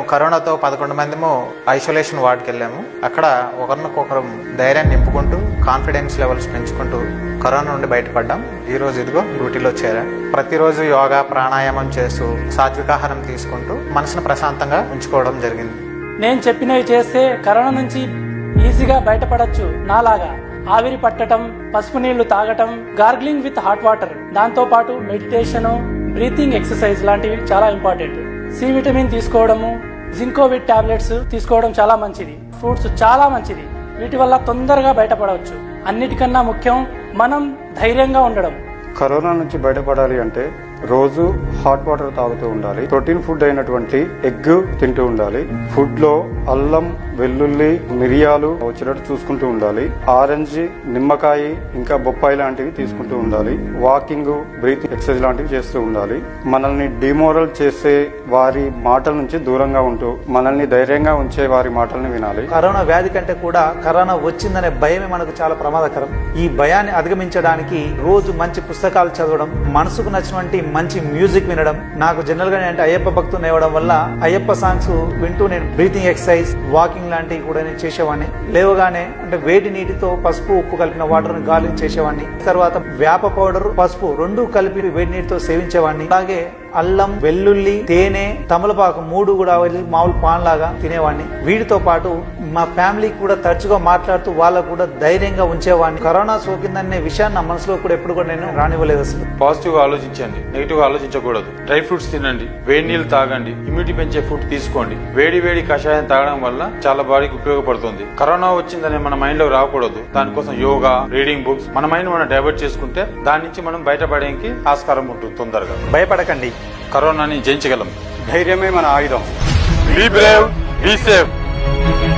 కరోనాతో పదకొండు మందిము ఐసోలేషన్ వార్డుకి వెళ్ళాము అక్కడ ఒకరినొకరు ధైర్యాన్ని నింపుకుంటూ కాన్ఫిడెన్స్ లెవెల్స్ పెంచుకుంటూ కరోనా నుండి బయటపడ్డాం ఈ రోజు ఇదిగో డ్యూటీలో చేరా ప్రతిరోజు యోగా ప్రాణాయామం చేస్తూ సాత్వికాహారం తీసుకుంటూ మనసును ప్రశాంతంగా ఉంచుకోవడం జరిగింది నేను చెప్పినవి చేస్తే కరోనా నుంచి ఈజీగా బయటపడొచ్చు నాలాగా ఆవిరి పట్టడం పసుపు నీళ్లు తాగటం గార్గ్లింగ్ విత్ హాట్ వాటర్ దాంతో పాటు మెడిటేషన్ బ్రీతింగ్ ఎక్సర్సైజ్ లాంటివి చాలా ఇంపార్టెంట్ సి విటమిన్ తీసుకోవడము జింకోవిట్ టాబ్లెట్స్ తీసుకోవడం చాలా మంచిది ఫ్రూట్స్ చాలా మంచిది వీటి వల్ల తొందరగా బయటపడవచ్చు అన్నిటికన్నా ముఖ్యం మనం ధైర్యంగా ఉండడం కరోనా నుంచి బయటపడాలి అంటే రోజు హాట్ వాటర్ తాగుతూ ఉండాలి ప్రోటీన్ ఫుడ్ అయినటువంటి ఎగ్ తింటూ ఉండాలి ఫుడ్ లో అల్లం వెల్లుల్లి మిరియాలు వచ్చినట్టు చూసుకుంటూ ఉండాలి ఆరెంజ్ నిమ్మకాయ ఇంకా బొప్పాయి లాంటివి తీసుకుంటూ ఉండాలి వాకింగ్ బ్రీతింగ్ ఎక్సర్సైజ్ లాంటివి చేస్తూ ఉండాలి మనల్ని డిమోరల్ చేసే వారి మాటల నుంచి దూరంగా ఉంటూ మనల్ని ధైర్యంగా ఉంచే వారి మాటల్ని వినాలి కరోనా వ్యాధి కంటే కూడా కరోనా వచ్చిందనే భయమే మనకు చాలా ప్రమాదకరం ఈ భయాన్ని అధిగమించడానికి రోజు మంచి పుస్తకాలు చదవడం మనసుకు నచ్చినటువంటి మంచి మ్యూజిక్ వినడం నాకు జనరల్ గా అంటే అయ్యప్ప భక్తుని అవ్వడం వల్ల అయ్యప్ప సాంగ్స్ వింటూ నేను బ్రీతింగ్ ఎక్సర్సైజ్ వాకింగ్ లాంటివి కూడా నేను చేసేవాడిని లేవగానే అంటే వేడి నీటితో పసుపు ఉప్పు కలిపిన వాటర్ గాలి చేసేవాడిని తర్వాత వేప పౌడర్ పసుపు రెండు కలిపి వేడి నీటితో సేవించేవాడిని అలాగే అల్లం వెల్లుల్లి తేనె తమలపాకు మూడు కూడా వెళ్ళి మామూలు పాన్ లాగా తినేవాడిని వీటితో పాటు మా ఫ్యామిలీ కూడా తరచుగా మాట్లాడుతూ వాళ్ళకు కూడా ధైర్యంగా ఉంచేవాడిని కరోనా సోకిందనే విషయాన్ని నా మనసులో కూడా ఎప్పుడు కూడా నేను రానివ్వలేదు అసలు పాజిటివ్ గా ఆలోచించండి నెగిటివ్ గా ఆలోచించకూడదు డ్రై ఫ్రూట్స్ తినండి వేడి నీళ్ళు తాగండి ఇమ్యూనిటీ పెంచే ఫుడ్ తీసుకోండి వేడి వేడి కషాయం తాగడం వల్ల చాలా బాడీకి ఉపయోగపడుతుంది కరోనా వచ్చిందని మన మైండ్ లో రాకూడదు దానికోసం యోగా రీడింగ్ బుక్స్ మన మైండ్ మనం డైవర్ట్ చేసుకుంటే దాని నుంచి మనం బయటపడేకి ఆస్కారం ఉంటుంది తొందరగా భయపడకండి కరోనాని జయించగలం ధైర్యమే మన ఆయుధం బీ బ్రేవ్ బీ సేఫ్